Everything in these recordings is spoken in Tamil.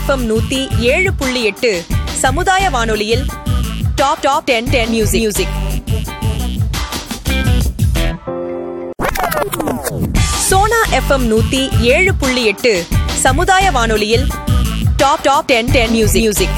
எஃப்எம் நூத்தி ஏழு புள்ளி எட்டு சமுதாய வானொலியில் top top ten ten music music Sona FM நூத்தி ஏழு புள்ளி எட்டு சமுதாய வானொலியில் top top ten ten music music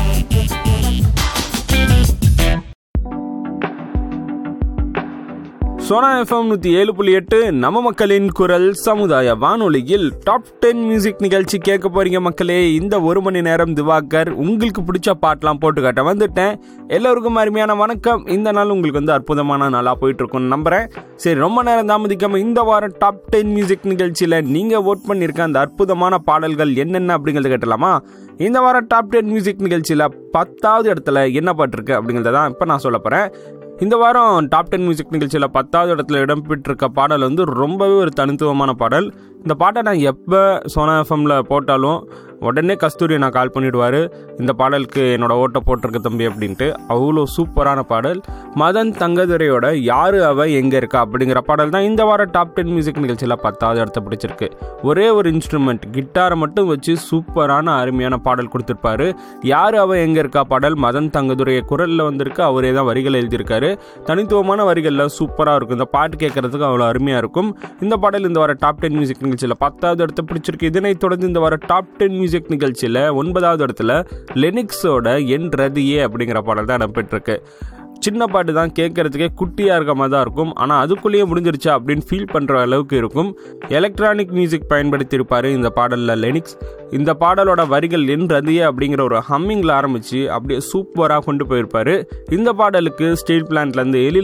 Sona FM நூற்றி ஏழு புள்ளி எட்டு நம்ம மக்களின் குரல் சமுதாய வானொலியில் டாப் டென் மியூசிக் நிகழ்ச்சி கேட்க போறீங்க மக்களே இந்த ஒரு மணி நேரம் திவாகர் உங்களுக்கு பிடிச்ச பாட்டெலாம் போட்டு காட்ட வந்துட்டேன் எல்லோருக்கும் அருமையான வணக்கம் இந்த நாள் உங்களுக்கு வந்து அற்புதமான நாளாக போயிட்டு இருக்கும்னு நம்புறேன் சரி ரொம்ப நேரம் தாமதிக்காம இந்த வாரம் டாப் டென் மியூசிக் நிகழ்ச்சியில் நீங்கள் ஓட் பண்ணியிருக்க அந்த அற்புதமான பாடல்கள் என்னென்ன அப்படிங்கிறத கேட்டலாமா இந்த வாரம் டாப் டென் மியூசிக் நிகழ்ச்சியில் பத்தாவது இடத்துல என்ன பாட்டு இருக்கு அப்படிங்கிறத தான் இப்போ நான் சொல்ல போகிறேன் இந்த வாரம் டாப் டென் மியூசிக் நிகழ்ச்சியில் பத்தாவது இடத்துல இடம்பெற்றிருக்க பாடல் வந்து ரொம்பவே ஒரு தனித்துவமான பாடல் இந்த பாட்டை நான் எப்போ சோனா எஃப்எம்ல போட்டாலும் உடனே கஸ்தூரி நான் கால் பண்ணிவிடுவார் இந்த பாடலுக்கு என்னோட ஓட்டை போட்டிருக்க தம்பி அப்படின்ட்டு அவ்வளோ சூப்பரான பாடல் மதன் தங்கதுரையோட யாரு அவ எங்கே இருக்கா அப்படிங்கிற பாடல் தான் இந்த வாரம் டாப் டென் மியூசிக் நிகழ்ச்சியில் பத்தாவது இடத்த பிடிச்சிருக்கு ஒரே ஒரு இன்ஸ்ட்ருமெண்ட் கிட்டாரை மட்டும் வச்சு சூப்பரான அருமையான பாடல் கொடுத்துருப்பாரு யாரு அவ எங்கே இருக்கா பாடல் மதன் தங்கதுரைய குரலில் வந்திருக்கு அவரே தான் வரிகள் எழுதியிருக்காரு தனித்துவமான வரிகளில் சூப்பராக இருக்கும் இந்த பாட்டு கேட்கறதுக்கு அவ்வளோ அருமையாக இருக்கும் இந்த பாடல் இந்த வார டாப் டென் மியூசிக் நிகழ்ச்சியில் பத்தாவது இடத்த பிடிச்சிருக்கு இதனைத் தொடர்ந்து இந்த வார டாப் டென் மியூசிக் நிகழ்ச்சியில் ஒன்பதாவது இடத்துல லெனிக்ஸோட என் ரதியே அப்படிங்கிற பாடல் தான் இடம்பெற்றிருக்கு சின்ன பாட்டு தான் கேட்கறதுக்கே குட்டியாக இருக்க மாதிரி தான் இருக்கும் ஆனால் அதுக்குள்ளேயே முடிஞ்சிருச்சா அப்படின்னு ஃபீல் பண்ணுற அளவுக்கு இருக்கும் எலக்ட்ரானிக் மியூசிக் பயன்படுத்தியிருப்பார் இந்த பாடலில் லெனிக்ஸ் இந்த பாடலோட வரிகள் என் ரதியே அப்படிங்கிற ஒரு ஹம்மிங்கில் ஆரம்பித்து அப்படியே சூப்பராக கொண்டு போயிருப்பார் இந்த பாடலுக்கு ஸ்டீல் பிளான்ட்லேருந்து எழில்